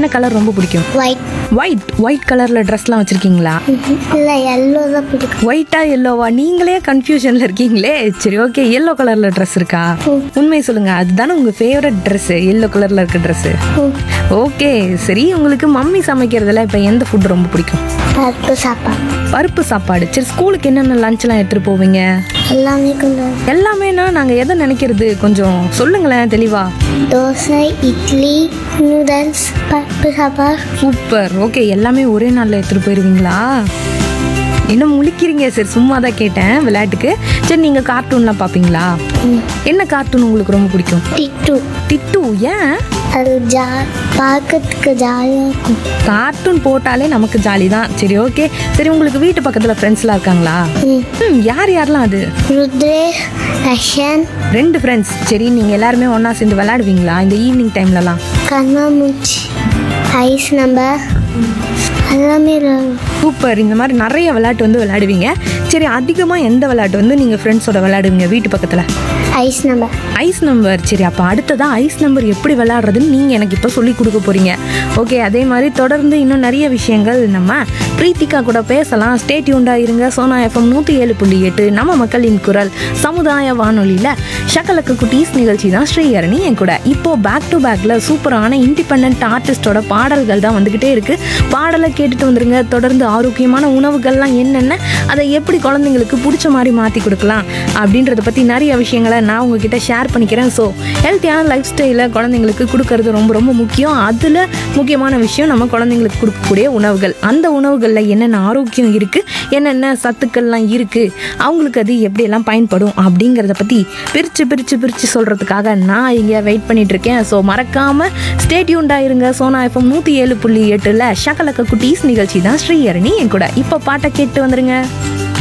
என்ன கலர் ரொம்ப பிடிக்கும் ஒயிட் ஒயிட் ஒயிட் கலரில் ட்ரெஸ்லாம் வச்சுருக்கீங்களா இல்லை எல்லோ தான் பிடிக்கும் ஒயிட்டா எல்லோவா நீங்களே கன்ஃபியூஷனில் இருக்கீங்களே சரி ஓகே எல்லோ கலரில் ட்ரெஸ் இருக்கா உண்மையை சொல்லுங்கள் அதுதானே உங்கள் ஃபேவரட் ட்ரெஸ்ஸு எல்லோ கலரில் இருக்க ட்ரெஸ்ஸு ஓகே சரி உங்களுக்கு மம்மி சமைக்கிறதுல இப்போ எந்த ஃபுட் ரொம்ப பிடிக்கும் பருப்பு சாப்பாடு பருப்பு சாப்பாடு சரி ஸ்கூலுக்கு என்னென்ன லஞ்ச்லாம் எடுத்துகிட்டு போவீங்க எல்லாமே கொண்டு வரும். எல்லாமேனா நாங்கள் எதை நினைக்கிறது கொஞ்சம் சொல்லுங்களேன் தெளிவா தோசை இட்லி நூடுல்ஸ் பருப்பு சாப்பாடு சூப்பர் ஓகே எல்லாமே ஒரே நாளில் எடுத்துகிட்டு போயிடுவீங்களா என்ன முழிக்கிறீங்க சரி சும்மா தான் கேட்டேன் விளையாட்டுக்கு சரி நீங்கள் கார்ட்டூன்லாம் பார்ப்பீங்களா என்ன கார்ட்டூன் உங்களுக்கு ரொம்ப பிடிக்கும் டிட்டு டிட்டு ஏன் அது ஜா பார்க்கறதுக்கு ஜாலியாக இருக்கும் கார்ட்டூன் போட்டாலே நமக்கு ஜாலி தான் சரி ஓகே சரி உங்களுக்கு வீட்டு பக்கத்தில் ஃப்ரெண்ட்ஸ்லாம் இருக்காங்களா ம். ம் யார் யாரெல்லாம் அது ருத்ரேஷ் ரஷன் ரெண்டு ஃப்ரெண்ட்ஸ் சரி நீங்கள் எல்லாருமே ஒன்றா சேர்ந்து விளையாடுவீங்களா இந்த ஈவினிங் டைம்லலாம் கண்ணாமூச்சி ஐஸ் நம்பர் எல்லாமே விளையாடுவோம். சூப்பர் இந்த மாதிரி நிறைய விளையாட்டு வந்து விளையாடுவீங்க சரி அதிகமாக எந்த விளையாட்டு வந்து நீங்கள் ஃப்ரெண்ட்ஸோட விளையாடுவீங்க வீட்டு பக்கத்தில் ஐஸ் நம்பர் ஐஸ் நம்பர் சரி அப்போ அடுத்ததான் ஐஸ் நம்பர் எப்படி விளையாடுறதுன்னு நீங்கள் எனக்கு இப்போ சொல்லி கொடுக்க போகிறீங்க ஓகே அதே மாதிரி தொடர்ந்து இன்னும் நிறைய விஷயங்கள் நம்ம பிரீத்திகா கூட பேசலாம் ஸ்டேட்யூண்டாக இருங்க சோனா எஃப்எம் நூற்றி ஏழு புள்ளி எட்டு நம்ம மக்களின் குரல் சமுதாய வானொலியில் ஷக்கலக்கு குட்டீஸ் நிகழ்ச்சி தான் ஸ்ரீஹரணி என் கூட இப்போ பேக் டு பேக்கில் சூப்பரான இண்டிபெண்ட் ஆர்டிஸ்டோட பாடல்கள் தான் வந்துக்கிட்டே இருக்குது பாடலை கேட்டுட்டு வந்துருங்க தொடர்ந்து ஆரோக்கியமான உணவுகள்லாம் என்னென்ன அதை எப்படி குழந்தைங்களுக்கு பிடிச்ச மாதிரி மாற்றி கொடுக்கலாம் அப்படின்றத பற்றி நிறைய விஷயங்களை நான் உங்ககிட்ட ஷேர் பண்ணிக்கிறேன் ஸோ ஹெல்த்தியான லைஃப் ஸ்டைலை குழந்தைங்களுக்கு கொடுக்கறது ரொம்ப ரொம்ப முக்கியம் அதில் முக்கியமான விஷயம் நம்ம குழந்தைங்களுக்கு கொடுக்கக்கூடிய உணவுகள் அந்த உணவுகளில் என்னென்ன ஆரோக்கியம் இருக்குது என்னென்ன சத்துக்கள்லாம் இருக்குது அவங்களுக்கு அது எப்படியெல்லாம் பயன்படும் அப்படிங்கிறத பற்றி பிரித்து பிரித்து பிரித்து சொல்கிறதுக்காக நான் இங்கே வெயிட் பண்ணிட்டு இருக்கேன் ஸோ மறக்காமல் ஸ்டேட்யூண்டாக இருங்க சோனா எஃப்எம் நூற்றி ஏழு புள்ளி எட்டில் ஷக்கலக்க குட்டீஸ் நிகழ்ச்சி தான் ஸ்ரீஹரணி என் கூட இப்போ பாட்டை கேட்டு வந்துருங்க